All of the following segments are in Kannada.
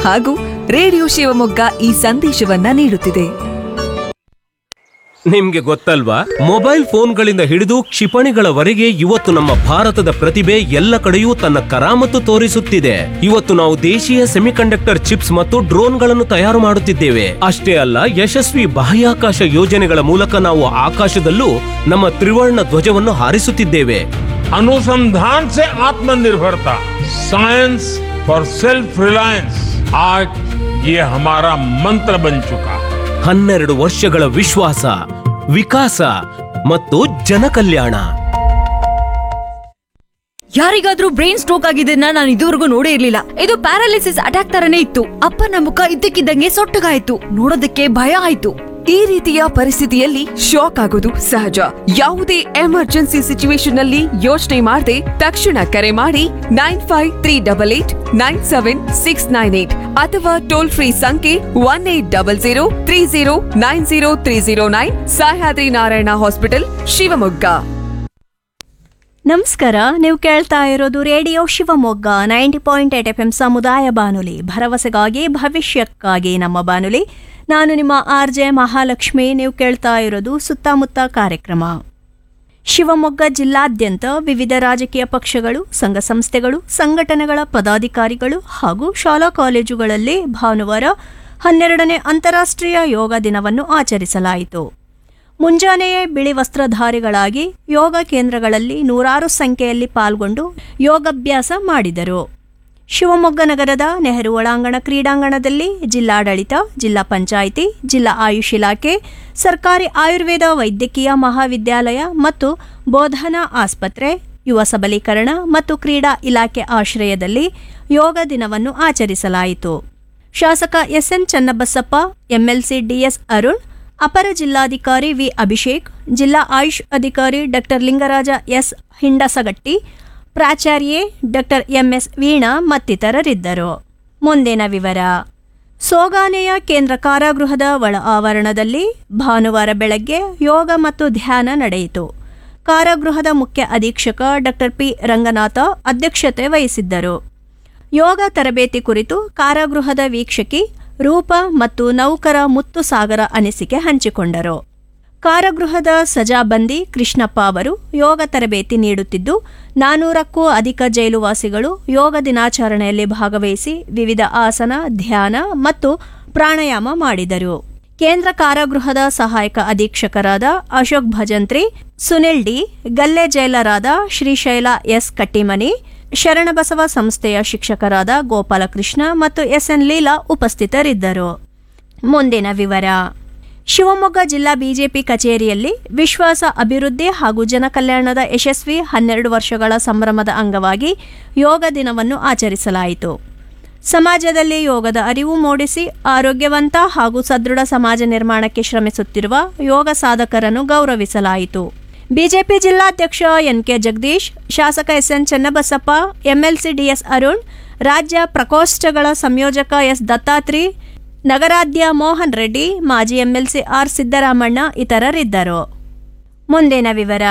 ಹಾಗೂ ರೇಡಿಯೋ ಶಿವಮೊಗ್ಗ ಈ ಸಂದೇಶವನ್ನ ನೀಡುತ್ತಿದೆ ನಿಮ್ಗೆ ಗೊತ್ತಲ್ವಾ ಮೊಬೈಲ್ ಫೋನ್ಗಳಿಂದ ಹಿಡಿದು ಕ್ಷಿಪಣಿಗಳವರೆಗೆ ಇವತ್ತು ನಮ್ಮ ಭಾರತದ ಪ್ರತಿಭೆ ಎಲ್ಲ ಕಡೆಯೂ ತನ್ನ ಕರಾಮತ್ತು ತೋರಿಸುತ್ತಿದೆ ಇವತ್ತು ನಾವು ದೇಶೀಯ ಸೆಮಿಕಂಡಕ್ಟರ್ ಚಿಪ್ಸ್ ಮತ್ತು ಡ್ರೋನ್ಗಳನ್ನು ತಯಾರು ಮಾಡುತ್ತಿದ್ದೇವೆ ಅಷ್ಟೇ ಅಲ್ಲ ಯಶಸ್ವಿ ಬಾಹ್ಯಾಕಾಶ ಯೋಜನೆಗಳ ಮೂಲಕ ನಾವು ಆಕಾಶದಲ್ಲೂ ನಮ್ಮ ತ್ರಿವರ್ಣ ಧ್ವಜವನ್ನು ಹಾರಿಸುತ್ತಿದ್ದೇವೆ अनुसंधान से आत्मनिर्भरता साइंस फॉर सेल्फ रिलायंस आज ये हमारा मंत्र बन चुका है ಹನ್ನೆರಡು ವರ್ಷಗಳ ವಿಶ್ವಾಸ ವಿಕಾಸ ಮತ್ತು ಜನಕಲ್ಯಾಣ ಯಾರಿಗಾದ್ರೂ ಬ್ರೈನ್ ಸ್ಟ್ರೋಕ್ ಆಗಿದ್ದನ್ನ ನಾನು ಇದುವರೆಗೂ ನೋಡೇ ಇರ್ಲಿಲ್ಲ ಇದು ಪ್ಯಾರಾಲಿಸಿಸ್ ಅಟ್ಯಾಕ್ ತರನೇ ಇತ್ತು ಅಪ್ಪನ ಮುಖ ಇದ್ದಕ್ಕಿದ್ದಂಗೆ ಸೊಟ್ಟಗಾಯ್ತು ನೋಡೋದಕ್ಕೆ ಭಯ ಆಯ್ತು ಈ ರೀತಿಯ ಪರಿಸ್ಥಿತಿಯಲ್ಲಿ ಶಾಕ್ ಆಗೋದು ಸಹಜ ಯಾವುದೇ ಎಮರ್ಜೆನ್ಸಿ ಸಿಚುವೇಶನ್ ನಲ್ಲಿ ಯೋಚನೆ ಮಾಡದೆ ತಕ್ಷಣ ಕರೆ ಮಾಡಿ nine five three double eight nine seven six nine eight ಅಥವಾ ಟೋಲ್ ಫ್ರೀ ಸಂಖ್ಯೆ one eight double zero three zero nine zero three zero nine Sahyadri Narayana hospital Shivamogga ನಮಸ್ಕಾರ ನೀವು ಕೇಳ್ತಾ ಇರೋದು radio Shivamogga ninety point eight F M ಸಮುದಾಯ ಬಾನುಲಿ ಭರವಸೆಗಾಗಿ ಭವಿಷ್ಯಕ್ಕಾಗಿ ನಮ್ಮ ಬಾನುಲಿ ನಾನು ನಿಮ್ಮ ಆರ್ ಜೆ ಮಹಾಲಕ್ಷ್ಮಿ ನೀವು ಕೇಳ್ತಾ ಇರೋದು ಸುತ್ತಮುತ್ತ ಕಾರ್ಯಕ್ರಮ ಶಿವಮೊಗ್ಗ ಜಿಲ್ಲಾದ್ಯಂತ ವಿವಿಧ ರಾಜಕೀಯ ಪಕ್ಷಗಳು ಸಂಘ ಸಂಸ್ಥೆಗಳು ಸಂಘಟನೆಗಳ ಪದಾಧಿಕಾರಿಗಳು ಹಾಗೂ ಶಾಲಾ ಕಾಲೇಜುಗಳಲ್ಲಿ ಭಾನುವಾರ ಹನ್ನೆರಡನೇ ಅಂತಾರಾಷ್ಟ್ರೀಯ ಯೋಗ ದಿನವನ್ನು ಆಚರಿಸಲಾಯಿತು ಮುಂಜಾನೆಯೇ ಬಿಳಿ ವಸ್ತ್ರಧಾರಿಗಳಾಗಿ ಯೋಗ ಕೇಂದ್ರಗಳಲ್ಲಿ ನೂರಾರು ಸಂಖ್ಯೆಯಲ್ಲಿ ಪಾಲ್ಗೊಂಡು ಯೋಗಾಭ್ಯಾಸ ಮಾಡಿದರು ಶಿವಮೊಗ್ಗ ನಗರದ ನೆಹರು ಒಳಾಂಗಣ ಕ್ರೀಡಾಂಗಣದಲ್ಲಿ ಜಿಲ್ಲಾಡಳಿತ ಜಿಲ್ಲಾ ಪಂಚಾಯಿತಿ ಜಿಲ್ಲಾ ಆಯುಷ್ ಇಲಾಖೆ ಸರ್ಕಾರಿ ಆಯುರ್ವೇದ ವೈದ್ಯಕೀಯ ಮಹಾವಿದ್ಯಾಲಯ ಮತ್ತು ಬೋಧನಾ ಆಸ್ಪತ್ರೆ ಯುವ ಸಬಲೀಕರಣ ಮತ್ತು ಕ್ರೀಡಾ ಇಲಾಖೆ ಆಶ್ರಯದಲ್ಲಿ ಯೋಗ ದಿನವನ್ನು ಆಚರಿಸಲಾಯಿತು ಶಾಸಕ SN Channabasappa MLC DS Arun ಅಪರ ಜಿಲ್ಲಾಧಿಕಾರಿ ವಿ ಅಭಿಷೇಕ್ ಜಿಲ್ಲಾ ಆಯುಷ್ ಅಧಿಕಾರಿ ಡಾಕ್ಟರ್ ಲಿಂಗರಾಜ ಎಸ್ ಹಿಂಡಸಗಟ್ಟಿ ಪ್ರಾಚಾರ್ಯೆ ಡಾಕ್ಟರ್ ಎಂಎಸ್ ವೀಣಾ ಮತ್ತಿತರರಿದ್ದರು ಮುಂದಿನ ವಿವರ ಸೋಗಾನೆಯ ಕೇಂದ್ರ ಕಾರಾಗೃಹದ ಒಳ ಆವರಣದಲ್ಲಿ ಭಾನುವಾರ ಬೆಳಗ್ಗೆ ಯೋಗ ಮತ್ತು ಧ್ಯಾನ ನಡೆಯಿತು ಕಾರಾಗೃಹದ ಮುಖ್ಯ ಅಧೀಕ್ಷಕ ಡಾಕ್ಟರ್ ಪಿ ರಂಗನಾಥ ಅಧ್ಯಕ್ಷತೆ ವಹಿಸಿದ್ದರು ಯೋಗ ತರಬೇತಿ ಕುರಿತು ಕಾರಾಗೃಹದ ವೀಕ್ಷಕಿ ರೂಪ ಮತ್ತು ನೌಕರ ಮುತ್ತು ಸಾಗರ ಅನಿಸಿಕೆ ಹಂಚಿಕೊಂಡರು ಕಾರಾಗೃಹದ ಸಜಾಬಂದಿ ಕೃಷ್ಣಪ್ಪ ಅವರು ಯೋಗ ತರಬೇತಿ ನೀಡುತ್ತಿದ್ದು ನಾನೂರಕ್ಕೂ ಅಧಿಕ ಜೈಲುವಾಸಿಗಳು ಯೋಗ ದಿನಾಚರಣೆಯಲ್ಲಿ ಭಾಗವಹಿಸಿ ವಿವಿಧ ಆಸನ ಧ್ಯಾನ ಮತ್ತು ಪ್ರಾಣಾಯಾಮ ಮಾಡಿದರು ಕೇಂದ್ರ ಕಾರಾಗೃಹದ ಸಹಾಯಕ ಅಧೀಕ್ಷಕರಾದ ಅಶೋಕ್ ಭಜಂತ್ರಿ ಸುನಿಲ್ ಡಿ ಗಲ್ಲೆ ಜೈಲರಾದ ಶ್ರೀಶೈಲ ಎಸ್ ಕಟ್ಟಿಮನಿ ಶರಣಬಸವ ಸಂಸ್ಥೆಯ ಶಿಕ್ಷಕರಾದ ಗೋಪಾಲಕೃಷ್ಣ ಮತ್ತು ಎಸ್ಎನ್ ಲೀಲಾ ಉಪಸ್ಥಿತರಿದ್ದರು ಮುಂದಿನ ವಿವರ ಶಿವಮೊಗ್ಗ ಜಿಲ್ಲಾ ಬಿಜೆಪಿ ಕಚೇರಿಯಲ್ಲಿ ವಿಶ್ವಾಸ ಅಭಿವೃದ್ಧಿ ಹಾಗೂ ಜನಕಲ್ಯಾಣದ ಯಶಸ್ವಿ ಹನ್ನೆರಡು ವರ್ಷಗಳ ಸಂಭ್ರಮದ ಅಂಗವಾಗಿ ಯೋಗ ದಿನವನ್ನು ಆಚರಿಸಲಾಯಿತು ಸಮಾಜದಲ್ಲಿ ಯೋಗದ ಅರಿವು ಮೂಡಿಸಿ ಆರೋಗ್ಯವಂತ ಹಾಗೂ ಸದೃಢ ಸಮಾಜ ನಿರ್ಮಾಣಕ್ಕೆ ಶ್ರಮಿಸುತ್ತಿರುವ ಯೋಗ ಸಾಧಕರನ್ನು ಗೌರವಿಸಲಾಯಿತು ಬಿಜೆಪಿ ಜಿಲ್ಲಾಧ್ಯಕ್ಷ ಎನ್ಕೆ ಜಗದೀಶ್ ಶಾಸಕ SN Channabasappa MLC DS Arun ರಾಜ್ಯ ಪ್ರಕೋಷ್ಠಗಳ ಸಂಯೋಜಕ ಎಸ್ ದತ್ತಾತ್ರಿ ನಗರಾಧ್ಯ ಮೋಹನ್ ರೆಡ್ಡಿ ಮಾಜಿ ಎಂಎಲ್ಸಿ ಆರ್ ಸಿದ್ದರಾಮಣ್ಣ ಇತರರಿದ್ದರು ಮುಂದಿನ ವಿವರ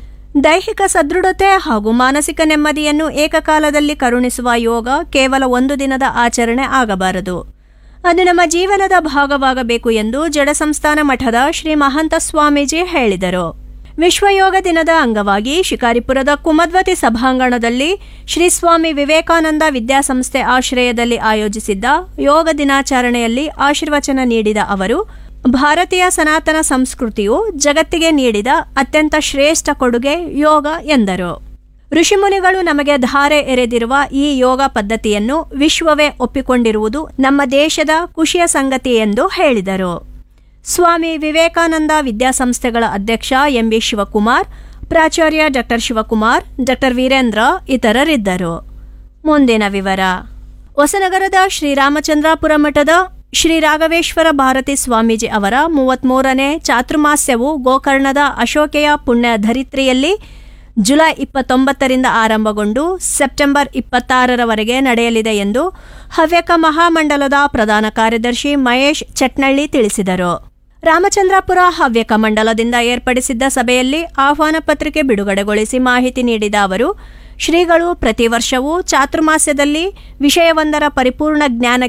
ದೈಹಿಕ ಸದೃಢತೆ ಹಾಗೂ ಮಾನಸಿಕ ನೆಮ್ಮದಿಯನ್ನು ಏಕಕಾಲದಲ್ಲಿ ಕರುಣಿಸುವ ಯೋಗ ಕೇವಲ ಒಂದು ದಿನದ ಆಚರಣೆ ಆಗಬಾರದು ಅದು ನಮ್ಮ ಜೀವನದ ಭಾಗವಾಗಬೇಕು ಎಂದು ಜಡಸಂಸ್ಥಾನ ಮಠದ ಶ್ರೀ ಮಹಂತ ಸ್ವಾಮೀಜಿ ಹೇಳಿದರು ವಿಶ್ವ ಯೋಗ ದಿನದ ಅಂಗವಾಗಿ ಶಿಕಾರಿಪುರದ ಕುಮದ್ವತಿ ಸಭಾಂಗಣದಲ್ಲಿ ಶ್ರೀ ಸ್ವಾಮಿ ವಿವೇಕಾನಂದ ವಿದ್ಯಾಸಂಸ್ಥೆ ಆಶ್ರಯದಲ್ಲಿ ಆಯೋಜಿಸಿದ್ದ ಯೋಗ ದಿನಾಚರಣೆಯಲ್ಲಿ ಆಶೀರ್ವಚನ ನೀಡಿದ ಅವರು ಭಾರತೀಯ ಸನಾತನ ಸಂಸ್ಕೃತಿಯು ಜಗತ್ತಿಗೆ ನೀಡಿದ ಅತ್ಯಂತ ಶ್ರೇಷ್ಠ ಕೊಡುಗೆ ಯೋಗ ಎಂದರು ಋಷಿಮುನಿಗಳು ನಮಗೆ ಧಾರೆ ಎರೆದಿರುವ ಈ ಯೋಗ ಪದ್ಧತಿಯನ್ನು ವಿಶ್ವವೇ ಒಪ್ಪಿಕೊಂಡಿರುವುದು ನಮ್ಮ ದೇಶದ ಖುಷಿಯ ಸಂಗತಿ ಎಂದು ಹೇಳಿದರು ಸ್ವಾಮಿ ವಿವೇಕಾನಂದ ವಿದ್ಯಾಸಂಸ್ಥೆಗಳ ಅಧ್ಯಕ್ಷ ಎಂಬಿ ಶಿವಕುಮಾರ್ ಪ್ರಾಚಾರ್ಯ ಡಾಕ್ಟರ್ ಶಿವಕುಮಾರ್ ಡಾಕ್ಟರ್ ವೀರೇಂದ್ರ ಇತರರಿದ್ದರು ಮುಂದಿನ ವಿವರ ಹೊಸನಗರದ ಶ್ರೀರಾಮಚಂದ್ರಾಪುರ ಮಠದ ಶ್ರೀ ರಾಘವೇಶ್ವರ ಭಾರತಿ ಸ್ವಾಮೀಜಿ ಅವರ ಮೂವತ್ಮೂರನೇ ಚಾತುರ್ಮಾಸ್ಯವು ಗೋಕರ್ಣದ ಅಶೋಕೆಯ ಪುಣ್ಯ ಧರಿತ್ರಿಯಲ್ಲಿ ಜುಲೈ ಇಪ್ಪತ್ತೊಂಬತ್ತರಿಂದ ಆರಂಭಗೊಂಡು ಸೆಪ್ಟೆಂಬರ್ ಇಪ್ಪತ್ತಾರರವರೆಗೆ ನಡೆಯಲಿದೆ ಎಂದು ಹವ್ಯಕ ಮಹಾಮಂಡಲದ ಪ್ರಧಾನ ಕಾರ್ಯದರ್ಶಿ ಮಹೇಶ್ ಚಟ್ನಳ್ಳಿ ತಿಳಿಸಿದರು ರಾಮಚಂದ್ರಾಪುರ ಹವ್ಯಕ ಮಂಡಲದಿಂದ ಏರ್ಪಡಿಸಿದ್ದ ಸಭೆಯಲ್ಲಿ ಆಹ್ವಾನ ಪತ್ರಿಕೆ ಬಿಡುಗಡೆಗೊಳಿಸಿ ಮಾಹಿತಿ ನೀಡಿದ ಅವರು ಶ್ರೀಗಳು ಪ್ರತಿ ವರ್ಷವೂ ಚಾತುರ್ಮಾಸ್ಯದಲ್ಲಿ ವಿಷಯವೊಂದರ ಪರಿಪೂರ್ಣ ಜ್ಞಾನಕ್ಕೆ